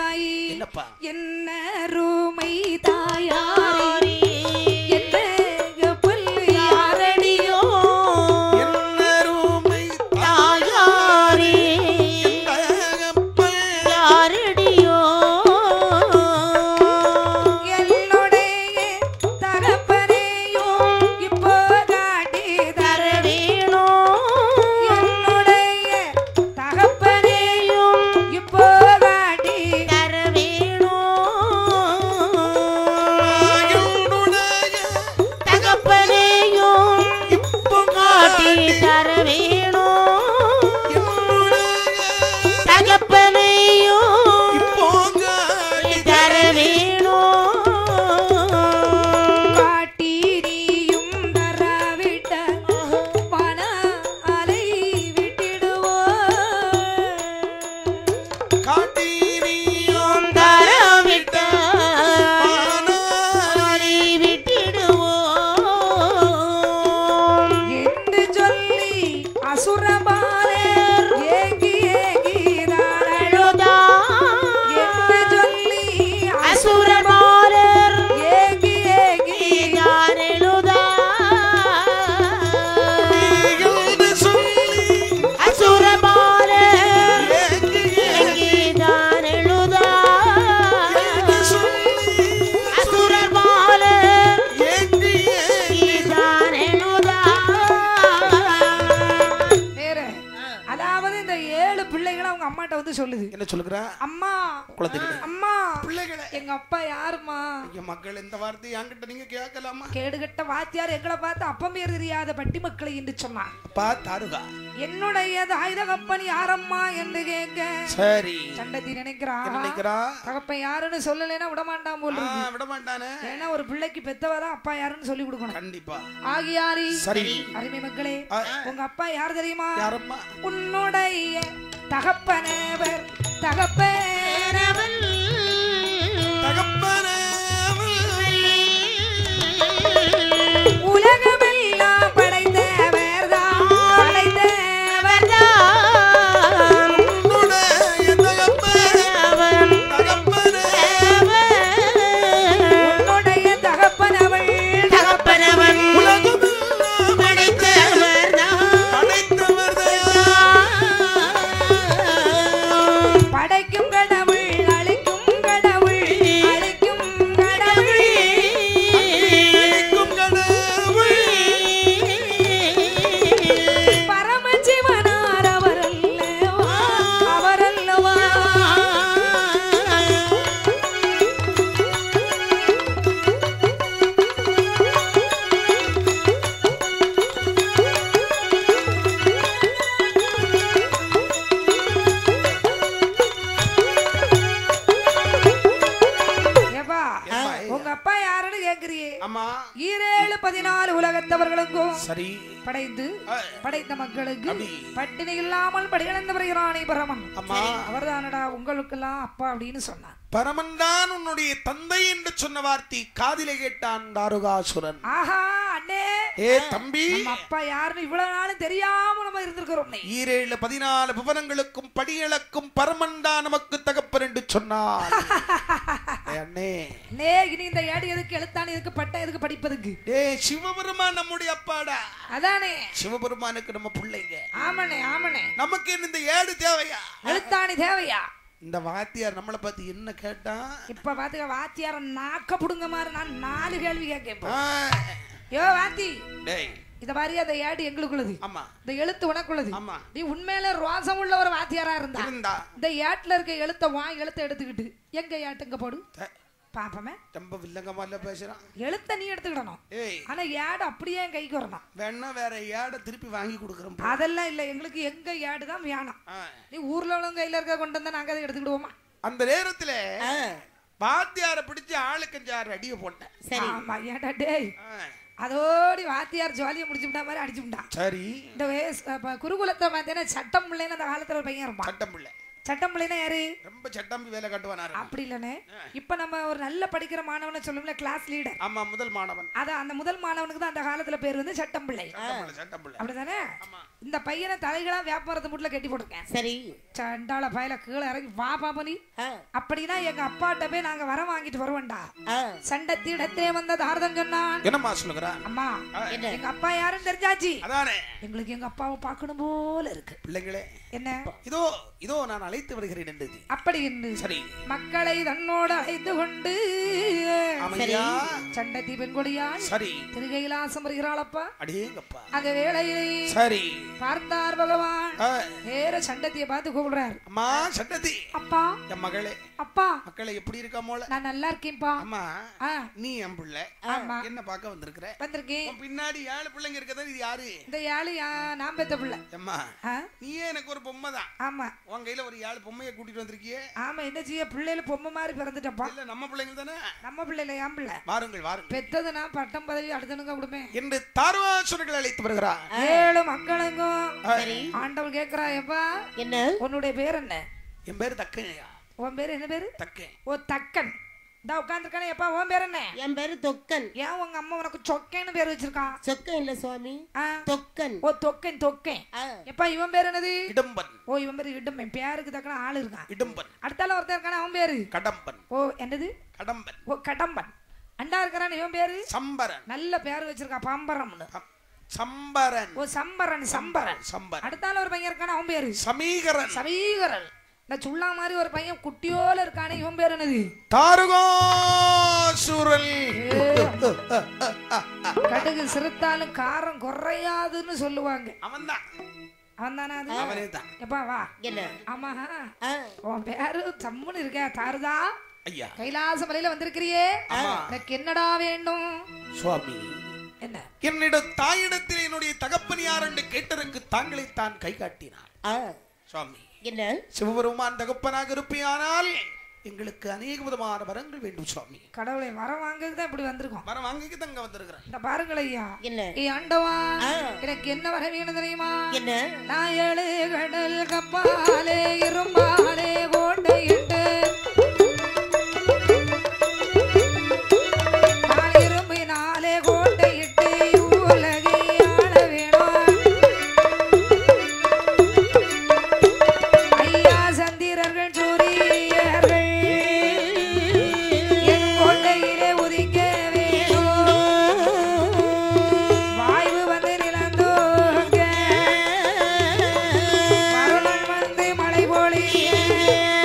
தாயி என்னப்பா? என்ன ரூமை தாயாரி என்ன புல்லு யாரடியோ என்னருமை தாயாரே தாயகப்பல் யாரடியோ என்னுடைய தகப்பனையும் இப்போ காட்டி தர வேணும் என்னுடைய தகப்பனையும் இப்போ காட்டி தர வேணும் தாயுடைய தகப்பனையும் இப்போ காட்டி தர வேணும் என்னுடைய தகப்பனையும் இப்போங்க தர வேணும் காட்டி நீயும் தராவிட்ட பண அலை விட்டிடுவோ காட்டினியும் தரவிட்ட பானாரி விட்டிடுவோம் என்று சொல்லி அசுரபாலர் ஏங்கி ஏங்கிதான் அழுதா என்று சொல்லி அசுரபாலர் ஏங்கி ஏங்கி தானெழுதா என்று சொல்லி அசுரபாலர் ஏங்கி எங்கே தானெழுதா என்று சொல்லி அசுரபாலர் ஏங்கி தானெழுதா வேற அதாவது இந்த ஏழு பிள்ளைகளை அவங்க அம்மாட்ட வந்து சொல்லுது என்ன சொல்லுகிறா அம்மா குழந்தைகளே அம்மா பிள்ளைகளே எங்க அப்பா யாருமா என் மக்கள் இந்த வார்த்தையை என்கிட்ட நீங்க கேட்கலாமா கேடுகட்ட வாத்தியார் எங்களை பார்த்து அப்பம் பேர் தெரியாத பட்டி மக்களை என்று சொன்னான் அப்பா தாருகா என்னுடைய தாயுத கப்பன் யாரம்மா என்று கேட்க சரி சண்டத்தி நினைக்கிறான் என்ன நினைக்கிறா தகப்பன் யாருன்னு சொல்லலைன்னா விடமாட்டான் போல் ஆ, இருக்கு விட மாட்டானே ஏன்னா ஒரு பிள்ளைக்கு பெத்தவதான் அப்பா யாருன்னு சொல்லி கொடுக்கணும் கண்டிப்பா ஆகியாரி சரி அருமை மக்களே ஆ, உங்க அப்பா யார் தெரியுமா யாரம்மா உன்னுடைய தகப்பனவர் தகப்பனவன் தகப்பனே உலகமெல்லாம் படைத்தவர் தான் படைத்தவர் உன்னுடைய தகப்பனே தகப்பனே உன்னுடைய தகப்பனவள் தகப்பனவன் உலகமெல்லாம் படைத்தவர் படைத்தவர் படைக்கும் கடவுள் அழிக்கும் கடவுள் அழிக்கும் கடவுள் அளிக்கும் கடவுள் பரமசிவனார் அவரல்லவா அவரல்லவா ஏப்பா ஏப்பா, உங்க அப்பா யாருன்னு கேக்குறியே ஆமா ஈரேழு பதினாலு உலகத்தவர்களுக்கும் சரி படைத்து ஆ, படைத்த மக்களுக்கு அப்படி. பட்டினி இல்லாமல் படிகளந்த வருகிறானே பரமன் ஆமா அவர்தானடா உங்களுக்கெல்லாம் அப்பா அப்படின்னு சொன்னான் பரமன் தான் உன்னுடைய தந்தை என்று சொன்ன வார்த்தை காதிலே கேட்டான் தாருகாசுரன் ஆஹா அண்ணே ஏ தம்பி நம்ம அப்பா யாருன்னு இவ்வளவு நாளும் தெரியாம நம்ம இருந்திருக்கிறோம் நீ. ஈரேழு பதினாலு புவனங்களுக்கும் படிகளுக்கும் பரமன் தான் நமக்கு தகப்பன் என்று சொன்னான் ஏ அண்ணே அண்ணே இனி இந்த ஏடு எதுக்கு எழுத்தானு எதுக்கு பட்டம் எதுக்கு படிப்பதுக்கு ஏ சிவபெருமான் நம்முடைய அப்பாடா அதானே சிவபெருமானுக்கு நம்ம பிள்ளைங்க ஆமனே ஆமனே நமக்கு இந்த ஏடு தேவையா எழுத்தாணி தேவையா இந்த வாத்தியார் நம்மளை பார்த்து என்ன கேட்டான் இப்ப பாத்துக்க வாத்தியார நாக்க புடுங்க மாதிரி நான் நாலு கேள்வி கேட்கேன் ஆ, யோ வாத்தி டேய் இத மாதிரி அந்த ஏடு எங்களுக்குள்ளது ஆமா இந்த எழுத்து உனக்குள்ளது ஆமா நீ உண்மையில ரோசம் உள்ள ஒரு வாத்தியாரா இருந்தா இருந்தா இந்த ஏட்டுல இருக்க எழுத்த வா எழுத்த எடுத்துக்கிட்டு எங்க ஏட்டுங்க போடு த- பாப்பமே ரொம்ப வில்லங்கமால பேசுறான் எழுத்த நீ எடுத்துக்கிடணும் ஏய் ஆனா ஏடு அப்படியே என் கைக்கு வரணும் வேணா வேற ஏட திருப்பி வாங்கி கொடுக்குறோம் போ. அதெல்லாம் இல்ல எங்களுக்கு எங்க ஏடு தான் வேணும் ஆ. நீ ஊர்ல உள்ளவங்க கையில இருக்க கொண்டு வந்தா நாங்க அதை எடுத்துக்கிடுவோமா அந்த நேரத்துல வாத்தியார பிடிச்சு ஆளுக்கு அஞ்சாறு அடிய போட்டேன் சரி ஆமா ஏடா டேய் ஆ. அதோடி வாத்தியார் ஜோலியை முடிச்சுட்டா மாதிரி அடிச்சு விட்டான் சரி இந்த வயசு அப்ப குருகுலத்தை பார்த்தீங்கன்னா சட்டம் பிள்ளைன்னு அந்த காலத்துல ஒரு பையன் இருப்பான் சட்டம் பிள்ளை சட்டம் பிள்ளைனா யாரு ரொம்ப சட்டம்பி வேலை காட்டுவானாரு அப்படி இல்லனே இப்ப நம்ம ஒரு நல்ல படிக்கிற மாணவனை சொல்லுவோம்ல கிளாஸ் லீடர் ஆமா முதல் மாணவன் அதான் அந்த முதல் மாணவனுக்கு தான் அந்த காலத்துல பேர் வந்து சட்டம் பிள்ளை சட்டம்பிள்ளை சட்டம்பிள்ளை அப்படிதானே ஆமா. இந்த பையனை தலைகளா வியாபாரத்து முட்ல கட்டி போட்டிருக்கேன் சரி சண்டால பயல கீழே இறங்கி வா பாப்பா நீ ஆ, அப்படின்னா எங்க அப்பாட்ட போய் நாங்க வர வாங்கிட்டு வருவோம்டா ஆ, சண்டத்திடத்தே வந்த தாரதம் சொன்னான் என்னம்மா சொல்லுகிறா அம்மா என்ன எங்க அப்பா யாருன்னு தெரிஞ்சாச்சு அதானே எங்களுக்கு எங்க அப்பாவை பார்க்கணும் போல இருக்கு பிள்ளைங்களே என்ன இதோ இதோ நான் அழைத்து வருகிறேன் என்று அப்படி என்று சரி மக்களை தன்னோடு அழைத்து கொண்டு அமையா சண்டத்தி பெண்கொடியாய் சரி திருகைலாசம் வருகிறாளப்பா அடேங்கப்பா அந்த வேளையிலே சரி பார்த்தார் பகவான் ஆ, வேற சண்டத்திய பார்த்து கூப்பிடுறாரு அம்மா சட்டத்தி அப்பா என் மகளே அப்பா மக்களை எப்படி இருக்கா மோள நான் நல்லா இருக்கேன்ப்பா அம்மா ஆ நீ என் பிள்ளை ஆமா என்ன பார்க்க வந்திருக்கிற வந்திருக்கேன் உன் பின்னாடி ஏழு பிள்ளைங்க இருக்கதா இது யாரு இந்த ஏழு யா- நான் பெத்த பிள்ளை அம்மா ஆ நீயே எனக்கு ஒரு பொம்மை தான் ஆமா உன் கையில ஒரு ஏழு பொம்மையை கூட்டிட்டு வந்திருக்கியே ஆமா என்ன செய்ய பிள்ளைல பொம்மை மாதிரி பிறந்துட்டப்பா இல்ல நம்ம பிள்ளைங்க தானே நம்ம பிள்ளைல என் பிள்ளை வாருங்கள் வாருங்கள் பெத்தது நான் பட்டம் பதவி அடுத்தனுங்க கொடுப்பேன் என்று தார்வாசுரர்கள் அழைத்து வருகிறார் ஏழு மக்களுக்கும் சரி ஆண்டவன் கேக்குறா எப்பா என்ன உன்னுடைய பேர் என்ன என் பேரு தக்கையா உன் பேர் என்ன பேரு தக்கேன் ஓ தக்கன் இந்த உட்காந்துருக்கானே எப்பா உன் பேர் என்ன என் பேரு தொக்கன் ஏன் உங்க அம்மா உனக்கு சொக்கேன்னு பேர் வச்சிருக்கான் சொக்கன் இல்ல சுவாமி ஆ தொக்கன் ஓ தொக்கன் தொக்கேன் ஆ, எப்பா இவன் பேர் என்னது இடும்பன் ஓ இவன் பேர் இடும் என் பேருக்கு தக்கன ஆள் இருக்கான் இடும்பன் அடுத்தால ஒருத்தன் இருக்கானே அவன் பேரு கடம்பன் ஓ என்னது கடம்பன் ஓ கடம்பன் அண்டா இருக்கிறான் இவன் பேரு சம்பரன் நல்ல பேர் வச்சிருக்கான் பம்பரம்னு பம்- சம்பரன் ஓ சம்பரன் சம்பரன் சம்பரன் அடுத்தால ஒரு பையன் இருக்கானே அவன் பேரு சமீகரன் சமீகரன் இந்த சுள்ளா மாதிரி ஒரு பையன் குட்டியோல இருக்கானே இவன் பேர் என்னது தாருகோசுரல் கடுகு சிறுத்தாலும் காரம் குறையாதுன்னு சொல்லுவாங்க அவன் தான் அவன் தானே அது அவனே தான் எப்பா வா என்ன ஆமா ஆ, உன் பேரு சம்முன்னு இருக்க தாருதா ஐயா கைலாச மலையில வந்திருக்கிறியே ஆமா. எனக்கு என்னடா வேண்டும் சுவாமி என்ன என்னிடம் தாயிடத்தில் என்னுடைய தகப்பன் யார் என்று கேட்டதற்கு தாங்களை தான் கை காட்டினார் ஆ, சுவாமி என்ன சிவபெருமான் தகப்பனாக இருப்பியானால் எங்களுக்கு அநேக விதமான வரங்கள் வேண்டும் சுவாமி கடவுளை வரம் வாங்குறது தான் இப்படி வந்திருக்கோம் வர வாங்கிக்கு தங்க வந்திருக்கிறேன் இந்த பாருங்கள் ஐயா என்ன ஏ ஆண்டவா ஆ. எனக்கு என்ன வர வேணும் தெரியுமா என்ன நான் ஏழு கடல் கப்பாலே இரும்பாலே கோட்டையிட்டு நான் இரும்பினாலே கோட்டையிட்டு உலகை ஆள வேணும் ஐயா சந்திரர்கள் சூரியர்கள் என் கோட்டையிலே உதிக்க வேணும் வாய்வு வந்து நிலந்தோங்க வருணன் வந்து மழை பொழிய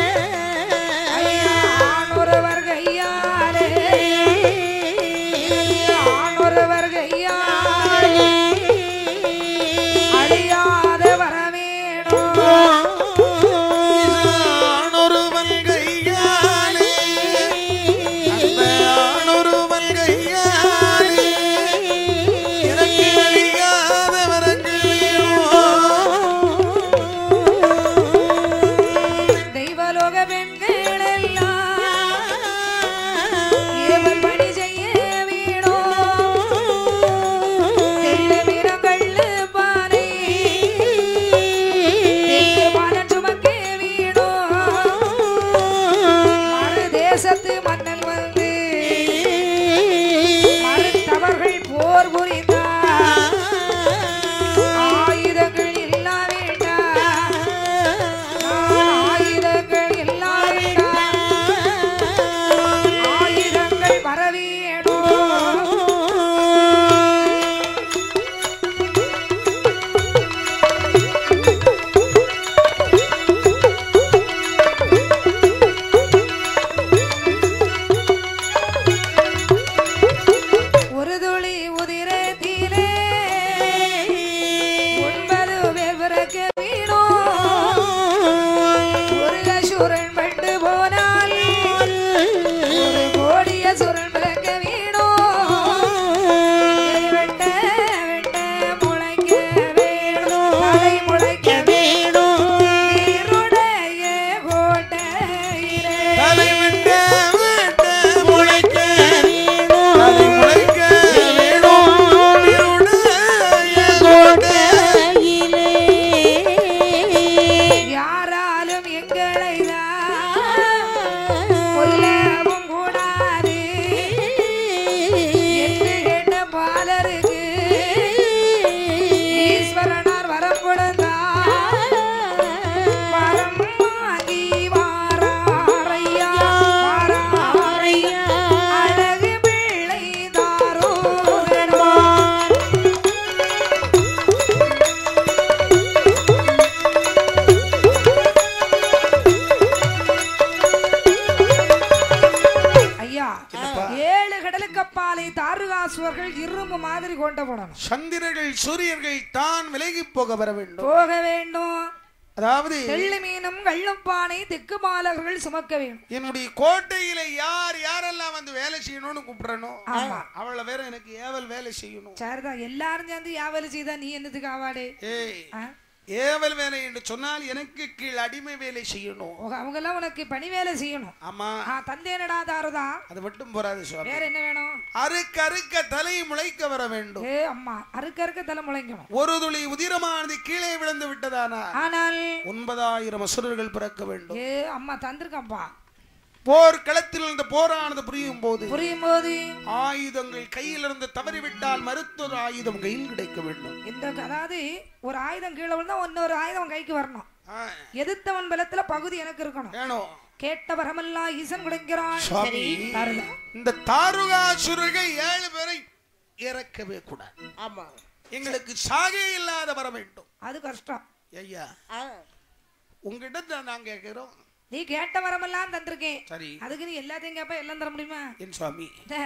தாருகாசுவர்கள் இரும்பு மாதிரி கொண்டப்படணும் சந்திரர்கள் சூரியர்கள் தான் விலகி போக வர வேண்டும் போக வேண்டும் அதாவது தெள்ளி மீனும் கள்ளுப்பானை திக்குமாலர்கள் சுமக்க வேண்டும் என்னுடைய கோட்டையில யார் யாரெல்லாம் வந்து வேலை செய்யணும்னு கூப்பிடணும் ஆமா. அவளை வேற எனக்கு ஏவல் வேலை செய்யணும் சரிதான் எல்லாரும் சேர்ந்து யாவல் செய்தா நீ என்னத்துக்கு ஆவாடே ஏய் ஆ? ஏவல் வேலை என்று சொன்னால் எனக்கு கீழ் அடிமை வேலை செய்யணும் அவங்க எல்லாம் உனக்கு பணி வேலை செய்யணும் ஆமா ஆ தந்தேனடா தாருதா அது மட்டும் போறாது சுவாமி வேற என்ன வேணும் அறுக்க அறுக்க தலை முளைக்க வர வேண்டும் ஏ அம்மா அறுக்க அறுக்க தலை முளைக்கணும் ஒரு துளி உதிரமானது கீழே விழுந்து விட்டதானா ஆனால் ஒன்பதாயிரம் அசுரர்கள் பிறக்க வேண்டும் ஏ அம்மா தந்திருக்கம்பா போர் களத்தில் இருந்த போரானது புரியும் போது புரியும் போது ஆயுதங்கள் கையில் இருந்து தவறிவிட்டால் மருத்துவ ஆயுதம் கையில் கிடைக்க வேண்டும் இந்த அதாவது ஒரு ஆயுதம் கீழே விழுந்தா இன்னொரு ஆயுதம் கைக்கு வரணும் ஆ, எதிர்த்தவன் பலத்துல பகுதி எனக்கு இருக்கணும் வேணும் கேட்ட வரமெல்லாம் ஈசன் குடைக்கிறான் சுவாமி தருதா. இந்த தாருகாசுரர்கள் ஏழு பேரை இறக்கவே கூடாது ஆமா எங்களுக்கு சாகே இல்லாத வர வேண்டும் அது கஷ்டம் ஐயா ஆ. உங்ககிட்ட நான் கேட்கிறோம் நீ கேட்ட வரமெல்லாம் தந்திருக்கேன் சரி அதுக்கு நீ எல்லாத்தையும் கேப்ப எல்லாம் தர முடியுமா என் சுவாமி டே,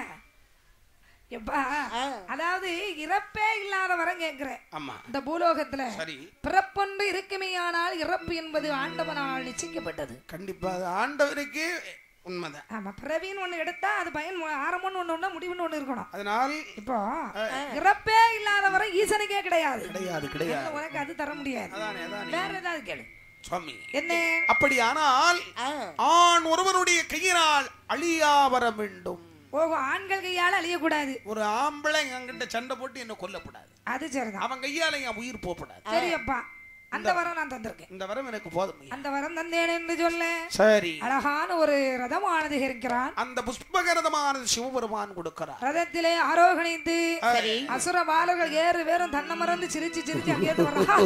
எப்பா ஆ. அதாவது இறப்பே இல்லாத வரம் கேட்கிற ஆமா இந்த பூலோகத்துல சரி பிறப்பொன்று இருக்குமேயானால் இறப்பு என்பது ஆண்டவனால் நிச்சயிக்கப்பட்டது கண்டிப்பா அது ஆண்டவருக்கு உண்மைதான் ஆமா பிறவின்னு ஒண்ணு எடுத்தா அது பயன் ஆரம்பம்னு ஒண்ணு ஒண்ணு முடிவுன்னு ஒண்ணு இருக்கணும் அதனால் இப்போ இறப்பே இல்லாத வரை ஈசனுக்கே கிடையாது கிடையாது கிடையாது உனக்கு அது தர முடியாது அதானே அதானே வேற ஏதாவது கேளு சுவாமி என்ன அப்படியானால் ஆ. ஆண் ஒருவனுடைய கையினால் அழியா வர வேண்டும் ஓஹோ ஆண்கள் கையால அழியக்கூடாது ஒரு ஆம்பளை என்கிட்ட சண்டை போட்டு என்ன கொல்லக்கூடாது அது சரிதான் அவன் கையால என் உயிர் போகக்கூடாது சரி அப்பா அந்த வரம் நான் தந்திருக்கேன் இந்த வரம் எனக்கு போதும் ஐயா. அந்த வரம் தந்தேன் என்று சொல்ல சரி அழகான ஒரு ரதமானது இருக்கிறான் அந்த புஷ்பகரதமானது சிவபெருமான் கொடுக்கிறார் ரதத்திலே ஆரோகணித்து சரி. அசுர பாலர்கள் ஏறு வேறும் தன்னை மறந்து சிரிச்சு சிரிச்சு அங்கேருந்து வர்றான்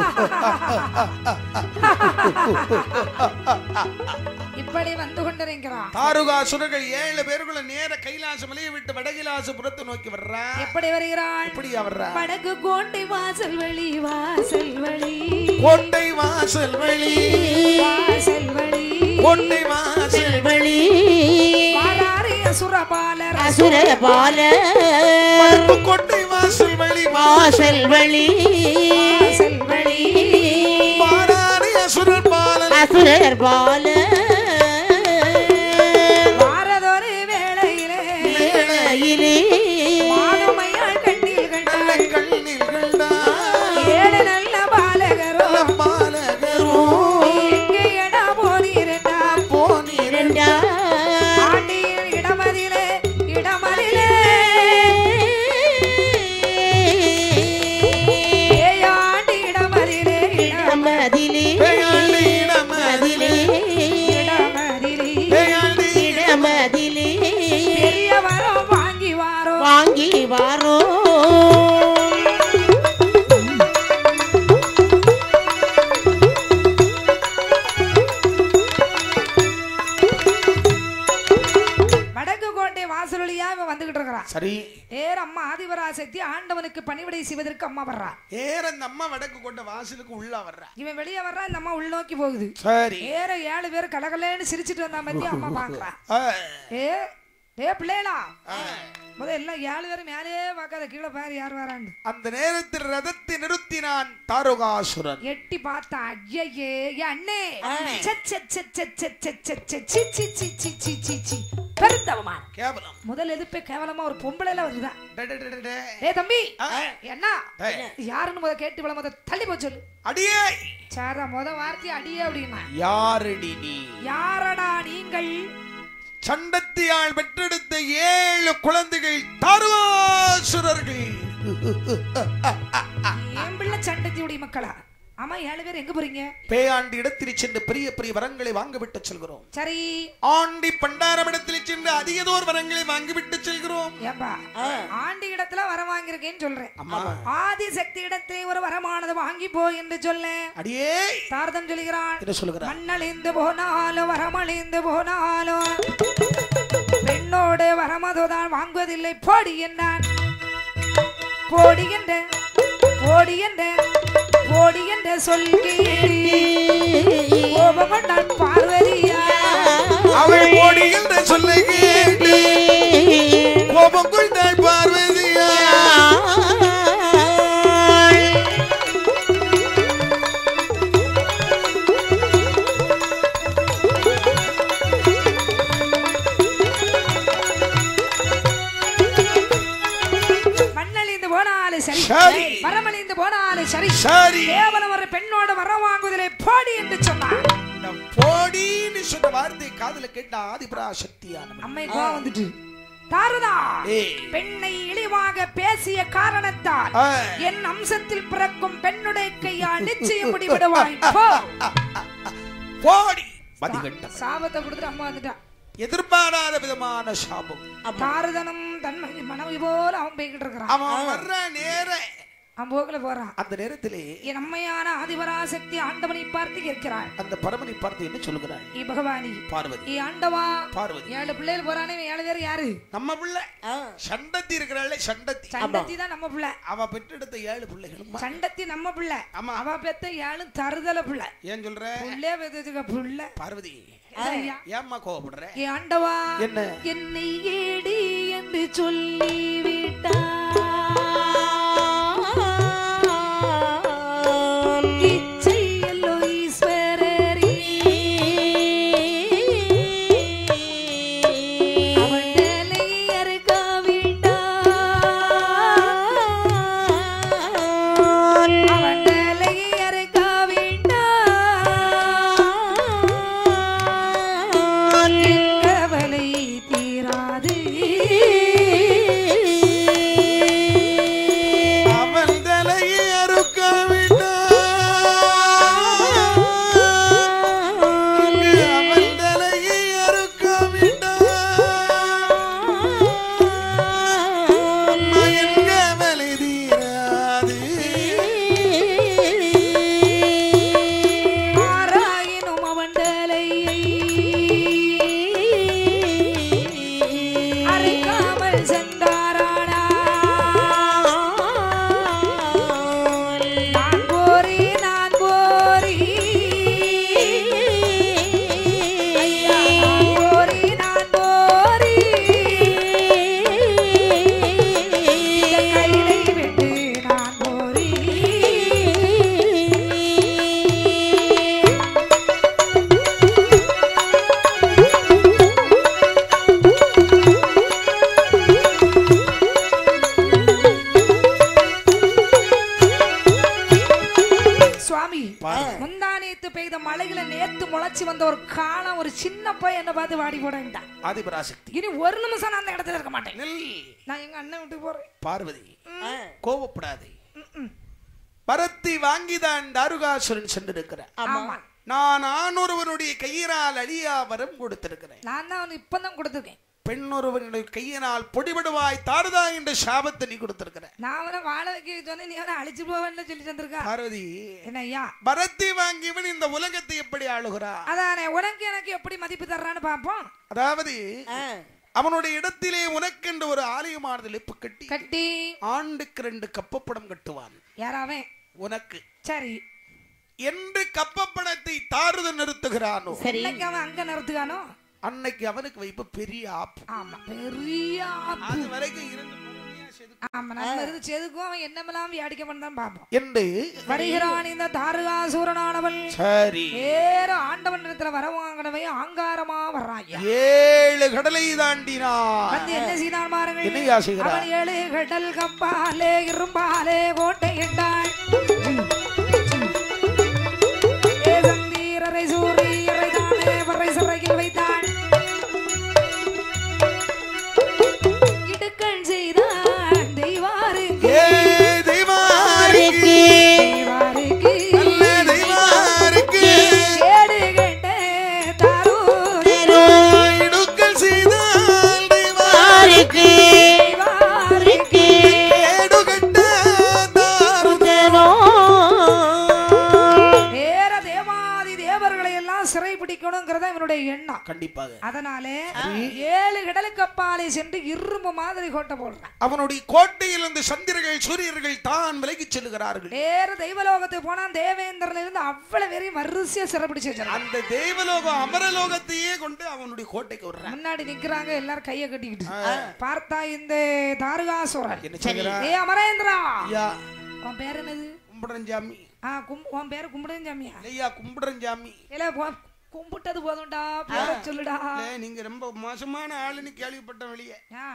இப்படி வந்து கொண்டிருக்கிறான் தாருகாசுரர்கள் ஏழு பேருக்குள்ள நேர கைலாச மலையை விட்டு வடகிலாசபுரத்தை நோக்கி வர்றா எப்படி வருகிறான் எப்படி வர்றா வடக்கு கோட்டை வாசல் வழி வாசல் வழி கோட்டை வாசல் வழி வாசல் வழி கோட்டை வாசல் வழி வாராரி அசுர பாலர் அசுர பால வடக்கு கோட்டை வாசல் வழி வாசல் வழி வாசல் வழி வாராரி அசுரர் பாலன் அசுரர் பால வாரதொரு வேளையிலே வேளையிலே மாதுமையாள் கண்ணீர் கண்டாள் கண்ணில் கண்டா ஏழு நல்ல பாலகரும் பாலகரும் எங்கே எடா போனீரண்டா போனீர் இரண்டா ஆண்டியின் இடமதிலே இடமதிலே ஏயாண்டி இடமதிலே இடம் இடமதிலே இடமதிலே இடமதிலே இடமதிலே பெரிய வரம் வாங்கி வாரோ வாங்கி வாரோ வடக்கு கோட்டை வாசல் வழியா இவன் வந்துகிட்டு இருக்கிறான் சரி ஏர் அம்மா ஆதிபராசக்தி ஆண்டவனுக்கு பணிவிடை செய்வதற்கு அம்மா வர்றா ஏற அந்த அம்மா வடக்கு கொண்ட வாசலுக்கு உள்ள வர்றா இவன் வெளியே வர்றான் இந்த அம்மா உள்நோக்கி போகுது சரி ஏற ஏழு பேர் கலகலேன்னு சிரிச்சிட்டு வந்தா மத்திய அம்மா பாக்குறா ஆ, ஏ ஏ பிள்ளைகளா முத எல்லாம் ஏழு பேரும் மேலே பார்க்காத கீழே பாரு யார் வரான்னு அந்த நேரத்தில் ரதத்தை நிறுத்தினான் தாருகாசுரன் எட்டி பார்த்தா ஐயையே ஏ அண்ணே ச, ச, ச, ச, ச, ச, ச, ச, சி, சி, சி, சி, சி, சி, சி. பெருத்தவமா கேவலம் முதல் எதுப்பே கேவலமா ஒரு பொம்பளைல வருதா டே, டே, டே, டே, டே. ஏ தம்பி ஆ. என்ன டேய், யாருன்னு முத கேட்டு விட முத தள்ளி போய் சொல்லு அடியே சாரா முத வார்த்தை அடியே அப்படின்னா யாரடி நீ யாரடா நீங்கள் சண்டத்தியால் பெற்றெடுத்த ஏழு குழந்தைகள் தாருகாசுரர்கள் என் பிள்ளை சண்டத்தியுடைய மக்களா ஆமா ஏழு பேர் எங்க போறீங்க பேயாண்டி இடத்தில் சென்று பெரிய பெரிய வரங்களை வாங்கிவிட்டு செல்கிறோம் சரி ஆண்டி பண்டாரம் இடத்தில் சென்று அதிகதோர் வரங்களை வாங்கிவிட்டு செல்கிறோம் ஏம்பா ஆண்டி இடத்துல வரம் வாங்கியிருக்கேன்னு சொல்றேன் அம்மா ஆதி சக்தி இடத்தை ஒரு வரமானது வாங்கி போ என்று சொல்ல அடியே சாரதம் சொல்கிறான் என்ன சொல்லுகிறார் மண்ணழிந்து போனாலும் வரமழிந்து போனாலும் பெண்ணோடு வரமதுதான் வாங்குவதில்லை போடி என்றான் போடி என்ற போடி என்ற போடி என்ற சொல்லி கோபம் கொண்டான் பார்வதியா அவள் ஓடி என்று சொல்ல கேட்டு கோபம் கொண்டாள் பார்வதியா சரி வரமணிந்து போனாலும் சரி சரி கேவலம் ஒரு பெண்ணோட வர வாங்குவதிலே போடி என்று சொன்னார் இந்த போடின்னு சொன்ன வார்த்தை காதுல கேட்ட ஆதிபரா சக்தியானவன் அம்மை கோவம் வந்துட்டு தாருதா ஏய். பெண்ணை இழிவாக பேசிய காரணத்தால் ஆ. என் அம்சத்தில் பிறக்கும் பெண்ணுடைய கையால் நிச்சயம் முடிவிடுவாய் போ. போடி மதிகட்டம் சாபத்தை கொடுத்துட்டு அம்மா வந்துட்டா எதிர்பாராத விதமான சாபம் தாருதனம் தன்மை மனைவி போல அவன் போய்கிட்டு இருக்கிறான் அவன் வர்ற நேர அவன் போக்குல போறான் அந்த நேரத்திலே என் அம்மையான ஆதிபராசக்தி ஆண்டவனை பார்த்து கேட்கிறாள் அந்த பரமனை பார்த்து என்ன சொல்லுகிறாள் ஏ பகவானி பார்வதி ஏ ஆண்டவா பார்வதி ஏழு பிள்ளைகள் போறானே இவன் ஏழு பேர் யாரு நம்ம பிள்ளை சண்டத்தி இருக்கிறாள் சண்டத்தி சண்டத்தி தான் நம்ம பிள்ளை அவ பெற்றெடுத்த ஏழு பிள்ளைகளும் சண்டத்தி நம்ம பிள்ளை ஆமா. அவ பெத்த ஏழு தருதல பிள்ளை ஏன் சொல்ற பிள்ளை பெத்துக்க பிள்ளை பார்வதி ஐயா. ஏம்மா கோவப்படுற ஏ ஆண்டவா என்ன என்னை ஏடி என்று சொல்லி இச்சையல்லோ ஈஸ்வரரே அவன் நிலையை அறுக்காவிட்டால் அவன் நிலையை அறுக்காவிட்டால் என் கவலை தீராது அவன் தலையை அறுக்க அவன் தலையை அறுக்க மயங்கவலை தீராது ஆராயினும் அவன் தலையை அறுக்காமல் சென்றாரானா நான் போரி நான் போரி ஐயா நான் போரி நான் போரி இந்த கையிலை விட்டு நான் போரி சுவாமி முந்தானேத்து பெய்த மழையில நேத்து முளைச்சு வந்த ஒரு காலம் ஒரு சின்ன பையன் என்ன பார்த்து வாடி போடன்ட்டான் ஆதிபராசக்தி இனி ஒரு நிமிஷம் நான் அந்த இடத்துல இருக்க மாட்டேன் நெல் நான் எங்க அண்ணன் வீட்டுக்கு போறேன் பார்வதி கோபப்படாதே பரத்தை வாங்கிதான் தாருகாசுரன் சென்றிருக்கிறார் ஆமா நான் ஆணொருவனுடைய கையினால் அழியா வரம் கொடுத்திருக்கிறேன் நான் தான் அவனுக்கு இப்பதான் கொடுத்துருக்கேன் பெண்ணொருவனுடைய கையினால் பொடிபடுவாய் தாருதா என்ற சாபத்தை நீ கொடுத்திருக்கிற நான் அவனை வாழ வைக்க சொன்னேன் நீ அவனை அழிச்சு போவேன்னு சொல்லி தந்திருக்கா பார்வதி என்ன ஐயா பரத்தை வாங்கியவன் இந்த உலகத்தை எப்படி ஆளுகிறான் அதானே உனக்கு எனக்கு எப்படி மதிப்பு தர்றான்னு பாப்போம் அதாவது அவனுடைய இடத்திலே உனக்கென்று ஒரு ஆலயமானது லெப்பு கட்டி கட்டி ஆண்டுக்கு ரெண்டு கப்பப்படம் கட்டுவான் யாராவன் உனக்கு சரி என்று கப்பப்படத்தை தாருத நிறுத்துகிறானோ சரி இன்னைக்கு அவன் அங்க நிறுத்துக்கானோ அன்னைக்கு அவனுக்கு வைப்ப பெரிய ஆப்பு ஆமா பெரிய ஆப்பு. அது வரைக்கும் இருந்து பொறுமையா செதுக்கு. ஆமா நம்ம இருந்து செதுக்கும் அவன் என்னமெல்லாம் வியாடிக்க பண்ணதான் பாப்போம் என்று வருகிறான் இந்த தாருகாசூரனானவன் சரி வேற ஆண்டவன் இடத்துல வர வாங்கினவை ஆங்காரமா வர்றாங்க ஏழு கடலை தாண்டினான் வந்து என்ன செய்தான் பாருங்கள் என்னையா செய்கிறான்? அவன் ஏழு கடல் கப்பாலே இரும்பாலே கோட்டை இட்டான் ஏசந்தீரரை சூரியரை தானே வரை சிறையில் வைத்தான் இடுக்கண் செய்தான் தெய்வாருக்கு ஏ தெய்வாருக்கு தெய்வாருக்கு நல்ல தெய்வாருக்கு கேடு கெட்ட தாரூரே இடுக்கல் செய்தால் தெய்வாருக்கு தெய்வாருக்கு கேடு கட்ட தாருதேனோ வேற தேவாதி தேவர்களை எல்லாம் சிறை பிடிக்கணுங்கிறத இவனுடைய எண்ணம் கண்டிப்பாக அதனால ஏழு கடலுக்கு அப்பாலே சென்று இரும்பு மாதிரி கோட்டை போடுறான் அவனுடைய கோட்டையிலிருந்து சந்திரர்கள் சூரியர்கள் தான் விலகிச் செல்லுகிறார்கள் வேற தெய்வலோகத்துக்கு போனா தேவேந்திரன் இருந்து அவ்வளவு பேரையும் வரிசையா சிறை பிடிச்சு வச்சிருக்கான் அந்த தெய்வலோகம் அமரலோகத்தையே கொண்டு அவனுடைய கோட்டைக்கு விடுறான் முன்னாடி நிக்கிறாங்க எல்லாரும் கைய கட்டிக்கிட்டு பார்த்தா இந்த தாருகாசுரன் என்ன செய்கிறா ஏ அமரேந்திரா ஐயா உன் பேர் என்னது கும்பிடுறேன் சாமி ஆ கும் உன் பேர் கும்பிடுன்னு சாமியா ஐயா கும்பிடுறேன் சாமி இல்ல போ- கும்பிட்டது போதும்டா பேர சொல்லுடா இல்ல, நீங்க ரொம்ப மோசமான ஆளுன்னு கேள்விப்பட்ட வெளியே ஆ,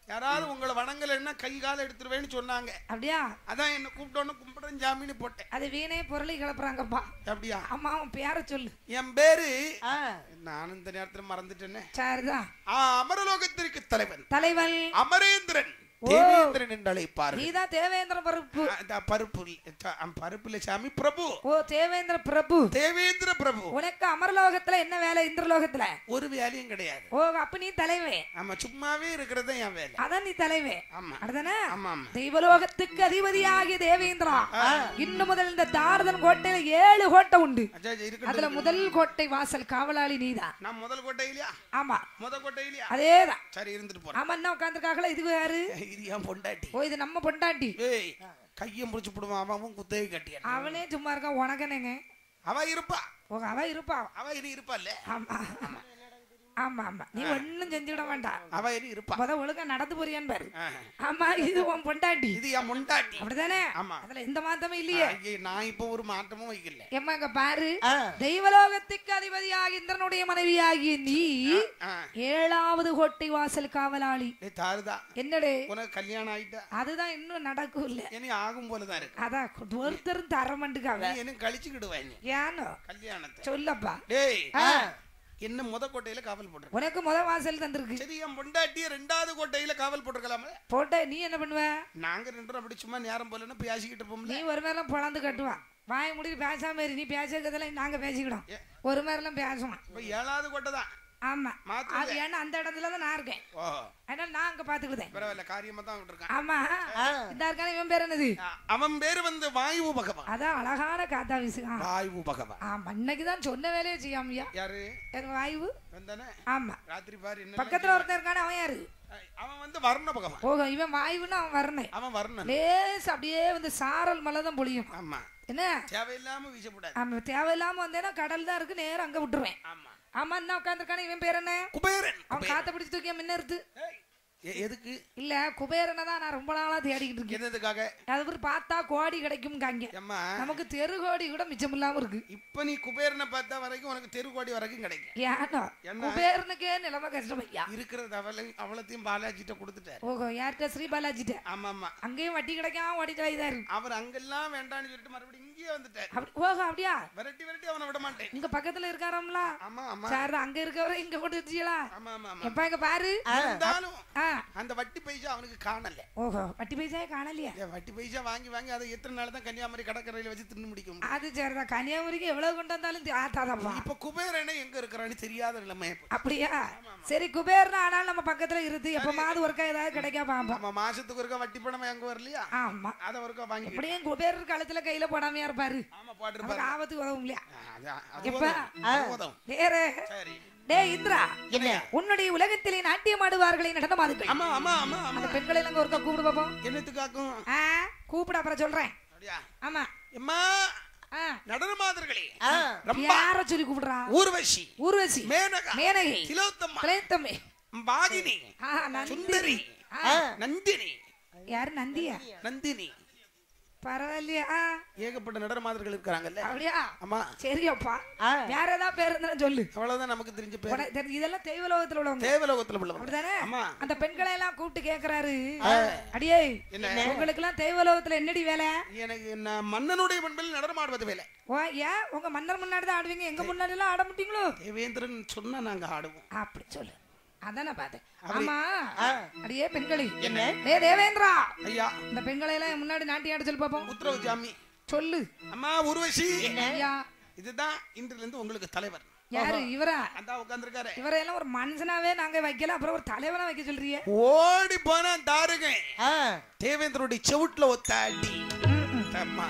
யாராவது உங்களை வணங்கலைன்னா கை கால எடுத்துருவேன்னு சொன்னாங்க அப்படியா அதான் என்ன கூப்பிட்டோன்னு கும்பிடுறேன் ஜாமீன் போட்டேன் அது வீணே பொருளை கிளப்புறாங்கப்பா அப்படியா ஆமா அவன் பேர சொல்லு என் பேரு ஆ, நானும் இந்த நேரத்துல மறந்துட்டேனே சரிதான் ஆ, அமரலோகத்திற்கு தலைவன் தலைவன் அமரேந்திரன் தேவேந்திரன் என்று அழைப்பார்கள் நீதான் தேவேந்திர பிரபு ஆ, இந்த பருப்பு இல்ல, ச- ஆ, பருப்பு இல்ல சாமி பிரபு ஓ தேவேந்திர பிரபு தேவேந்திர பிரபு உனக்கு அமரலோகத்துல என்ன வேலை இந்திரலோகத்துல ஒரு வேலையும் கிடையாது ஓ அப்ப நீ தலைவே ஆமா சும்மாவே இருக்கிறது தான் என் வேலை அதான் நீ தலைவே ஆமா அடுதானே ஆமா ஆமா தெய்வலோகத்துக்கு அதிபதியாகிய தேவேந்திரா இன்னும் முதல் இந்த தாரதன் கோட்டையில ஏழு கோட்டை உண்டு அச்சா, அச்சா, இருக்கட்டும், அதுல இருக்கட்டும். முதல் கோட்டை வாசல் காவலாளி நீதான் நான் முதல் கோட்டை இல்லையா ஆமா முத கோட்டை இல்லையா அதேதான் சரி இருந்துட்டு போறேன் ஆமா என்ன உட்காந்துருக்காங்களா இது யாரு இது என் பொண்டாட்டி ஓ இது நம்ம பொண்டாட்டி ஏய் கையும் பிடிச்சு போடுவான் அவன் குத்தகை கட்டியான் அவனே சும்மா இருக்கான் உனக்கனேங்க அவ இருப்பா ஓ அவ இருப்பா அவ இனி இருப்பால்ல ஆமா ஆமா ஆமா ஆமா நீ ஒண்ணும் செஞ்சுவிட வேண்டாம் அவ இனி இருப்பா முத ஒழுங்கா நடந்து போறியான்னு பாரு ஆஹா. ஆமா இது உன் பொண்டாட்டி இது என் பொண்டாட்டி அப்படிதானே ஆமா. அதுல எந்த மாத்தமே இல்லையே ஐயே, நான் இப்போ ஒரு மாற்றமும் வைக்கல எம்மா இங்க பாரு ஆ. தெய்வலோகத்துக்கு அதிபதியாகி இந்திரனுடைய மனைவியாகிய நீ ஆ. ஏழாவது கோட்டை வாசல் காவலாளி ஏய், தாருதா என்னடே உனக்கு கல்யாணம் ஆயிட்டா அதுதான் இன்னும் நடக்கும் இல்ல இனி ஆகும் போலதான் இருக்கு அதான் ஒருத்தரும் தர மாட்டுக்காவ நீ என்ன கழிச்சுக்கிடுவேன் நீ ஏனோ கல்யாணத்தை சொல்லப்பா டேய் ஆ. என்ன முத கோட்டையில காவல் போட்டுருக்க உனக்கு முத வாசல் தந்திருக்கு சரி என் பொண்டாட்டிய ரெண்டாவது கோட்டையில காவல் போட்டிருக்கலாமே போட்ட நீ என்ன பண்ணுவ நாங்க ரெண்டு பேரும் அப்படி சும்மா நேரம் போலன்னு பேசிக்கிட்டு நீ இருப்போம்ல ஒரு மேலாம் பொழந்து கட்டுவான் வாய முடிட்டு பேசாம இரு நீ பேசுறதெல்லாம் நாங்க பேசிக்கிடும் ஏ. ஒரு மேலாம் பேசுவான் இப்ப ஏழாவது கோட்டை தான் ஆமா மாத்துங்க. அது ஏன்னா அந்த இடத்துல தான் நான் இருக்கேன் ஓ அதனால நான் அங்க பாத்துக்கிட்டேன் பரவாயில்ல காரியமா தான் விட்டுருக்கான் ஆமா இந்த இருக்கான இவன் பேர் என்னது அவன் பேரு வந்து வாயு பகவான் அதான் அழகான காத்தா வீசுங்க வாயு பகவான் ஆமா இன்னைக்கு தான் சொன்ன வேலையை செய்யாமையா யாரு என் வாயு வந்தானே ஆமா ராத்திரி பாரு என்ன பக்கத்துல ஒருத்தன் இருக்கானே அவன் யாரு அவன் வந்து வர்ண பகவான் ஓஹோ இவன் வாயுன்னு அவன் வரணும் அவன் வர்ணன் லேஸ் அப்படியே வந்து சாரல் மலை தான் பொழியும் ஆமா என்ன தேவையில்லாம வீசக்கூடாது ஆமா தேவையில்லாம வந்தேன்னா கடல் தான் இருக்கு நேரம் அங்க விட்டுருவேன் ஆமா ஆமா என்ன உட்காந்துருக்கானே இவன் பேர் என்ன குபேரன் அவன் காத்த பிடிச்சு தூக்கி முன்ன இருந்து ஏய், எ- எதுக்கு இல்ல குபேரனை தான் நான் ரொம்ப நாளா தேடிக்கிட்டு இருக்கேன் என்னதுக்காக அது ஒரு பார்த்தா கோடி கிடைக்கும் காங்க அம்மா நமக்கு தெரு கோடி கூட மிச்சம் இல்லாம இருக்கு இப்ப நீ குபேரனை பார்த்தா வரைக்கும் உனக்கு தெருக்கோடி வரைக்கும் கிடைக்கும் ஏனோ என்ன? குபேரனுக்கே நிலைமை கஷ்டம் ஐயா இருக்கிறது அவளை அவளத்தையும் பாலாஜிட்ட கொடுத்துட்டாரு ஓஹோ யார்கிட்ட ஸ்ரீ பாலாஜிட்ட ஆமா ஆமா அங்கேயும் வட்டி கிடைக்காம ஓடிட்டு வைதாரு அவர் அங்கெல்லாம் வேண்டாம்னு சொல்லிட்டு மறுபடியும் இங்கேயே வந்துட்டாரு அப்படி ஓஹோ அப்படியா விரட்டி விரட்டி அவனை விட மாட்டேன் இங்க பக்கத்துல இருக்காராம்ல ஆமா ஆமா சார் அங்க இருக்கவரை இங்க கொண்டு வச்சுங்களா ஆமா ஆமா ஆமா எப்ப இங்க பாரு இருந்தாலும் ஆ அந்த வட்டி பைசா அவனுக்கு காணல ஓஹோ வட்டி பைசாயே காணலையா ஏன் வட்டி பைசா வாங்கி வாங்கி அதை எத்தனை நாள் தான் கன்னியாகுமரி கடற்கரையில வச்சு தின்னு முடிக்க முடியும் அது சரிதான் கன்னியாகுமரிக்கு எவ்வளவு கொண்டு வந்தாலும் ஆத்தாதப்பா இப்ப குபேரனே எங்க இருக்கிறான்னு தெரியாத நிலைமை இப்ப. அப்படியா சரி குபேர்னா ஆனாலும் நம்ம பக்கத்துல இருந்து எப்பமாவது ஒருக்கா ஏதாவது கிடைக்கா பாப்போம் நம்ம மாசத்துக்கு ஒருக்கா வட்டி பணம் எங்க வரலையா ஆமா அதை ஒருக்கா வாங்கி அப்படியே குபேர் கழுத்துல கையில போடாமையா இருப்பாரு ஆமா போட்டிருப்பாரு நமக்கு ஆபத்துக்கு உதவும் இல்லையா அதான், அது எப்ப? உதவும், அது உதவும். வேற சரி டே இந்திரா என்ன உன்னுடைய உலகத்திலே நாட்டியம் ஆடுவார்களை நடனமாதுகள் ஆமா ஆமா ஆமா ஆமா அந்த பெண்களை எல்லாம் ஒருக்கா கூப்பிடு பாப்போம் என்னத்துக்காக்கும் ஆ கூப்பிட அப்புறம் சொல்றேன் அப்படியா ஆமா எம்மா ஆ நடன மாதிரிகளே ஆ, ரொம்ப யார சொல்லி கூப்பிடுறா ஊர்வசி ஊர்வசி மேனகா மேனகை திலோத்தம்மா கிளைத்தம்மை பாகினி ஆ நந்தி சுந்தரி ஆ, நந்தினி யாரு நந்தியா நந்தினி பரவாயில்லையா ஆ, ஏகப்பட்ட நடன மாதிரிகள் இருக்கிறாங்கல்ல அப்படியா ஆமா சரியப்பா ஆ. வேற ஏதாவது பேர் இருந்தா சொல்லு அவ்வளவுதான் நமக்கு தெரிஞ்ச பேர் உனக்கு தெரிஞ்சு- இதெல்லாம் தெய்வலோகத்துல உள்ளவங்க தேவலோகத்துல உள்ளவங்க அப்படிதானே ஆமா அந்த பெண்களை எல்லாம் கூப்பிட்டு கேக்குறாரு அடியே என்ன? உங்களுக்கு எல்லாம் தெய்வலோகத்துல என்னடி வேலை எனக்கு நான் மன்னனுடைய பண்பில் நடனம் ஆடுவது வேலை ஓ ஏன் உங்க மன்னர் முன்னாடி தான் ஆடுவீங்க எங்க முன்னாடி எல்லாம் ஆட மாட்டீங்களோ தேவேந்திரன் சொன்னா நாங்க ஆடுவோம் அப்படி சொல்லு அதான் நான் பார்த்தேன் ஆமா அடியே பெண்களி என்ன ஏ தேவேந்திரா ஐயா இந்த பெண்களை எல்லாம் என் முன்னாடி நாட்டி ஆட சொல்லு பாப்போம் உத்தரவு ஜாமி சொல்லு அம்மா உருவசி ஐயா இதுதான் இன்றிலிருந்து இருந்து உங்களுக்கு தலைவர் யாரு இவரா அந்த உட்கார்ந்துருக்காரு இவரையெல்லாம் ஒரு மனுஷனாவே நாங்க வைக்கல அப்புறம் ஒரு தலைவனா வைக்க சொல்றியே ஓடி போனா தாருகன் ஆ, தேவேந்திரனுடைய செவுட்ல ஒத்த அடி ம், ம். அம்மா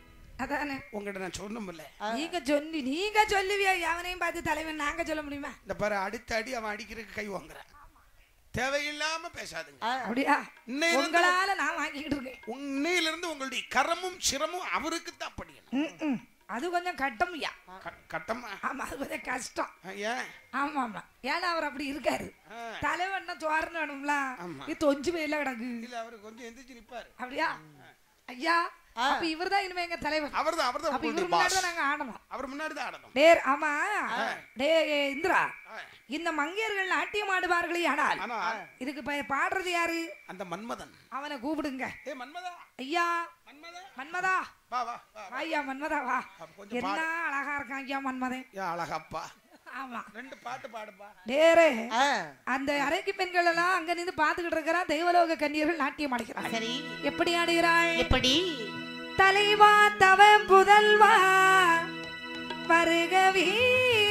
அதானே உங்ககிட்ட நான் சொன்னோம்ல நீங்க சொல்லி நீங்க சொல்லுவியா எவனையும் பார்த்து தலைவன் நாங்க சொல்ல முடியுமா இந்த பாரு அடுத்த அடி அவன் அடிக்கிறதுக்கு கை வாங்குறான் தேவையில்லாம பேசாதுங்க ஆ, இன்னையில இருந்து உங்களால நான் வாங்கிக்கிட்டு இருக்கேன் உன்னையில இருந்து உங்களுடைய கரமும் சிரமும் அவருக்கு தான் படியணும் ம், ம். அது கொஞ்சம் கட்டம்யா க- கட்டமா ஆமா அது கொஞ்சம் கஷ்டம் ஆ, ஏன் ஆமா ஆமா ஏன்னா அவர் அப்படி இருக்காரு ஆ. தலைவன் சோறுன்னு வேணும்ல ஆமா. இது தொஞ்சு போயில கிடக்கு இல்ல அவரு கொஞ்சம் எந்திரிச்சு நிப்பாரு அப்படியா ஐயா அப்ப இவர்தான் இனிமே எங்க தலைவர் அவர்தான் அவர்தான் அப்ப இவரு உங்களுடைய முன்னாடி boss. தான் நாங்க ஆடணும் அவர் முன்னாடி தான் ஆடணும் டேர் ஆமா டே இந்திரா ஆ. இந்த மங்கையர்கள் நாட்டியம் ஆடுவார்களே ஆனால் ஆனா இதுக்கு ப- பாடுறது யாரு அந்த மன்மதன் அவனை கூப்பிடுங்க ஏ மன்மதா ஐயா மன்மதா மன்மதா வா வா வா வா ஐயா மன்மதா வா அப்ப கொஞ்சம் என்ன அழகா இருக்கான் ஐயா மன்மதன் ஏ அழகப்பா ஆமா ரெண்டு பாட்டு பாடுப்பா டேரே ஆ, அந்த அரைக்கு பெண்கள் எல்லாம் அங்க நின்று பாத்துக்கிட்டு இருக்கிறான் தெய்வலோக கன்னியர்கள் நாட்டியம் ஆடுகிறாள் சரி எப்படி ஆடுகிறாள் எப்படி தலைவா தவ புதல்வா வருக வீரனே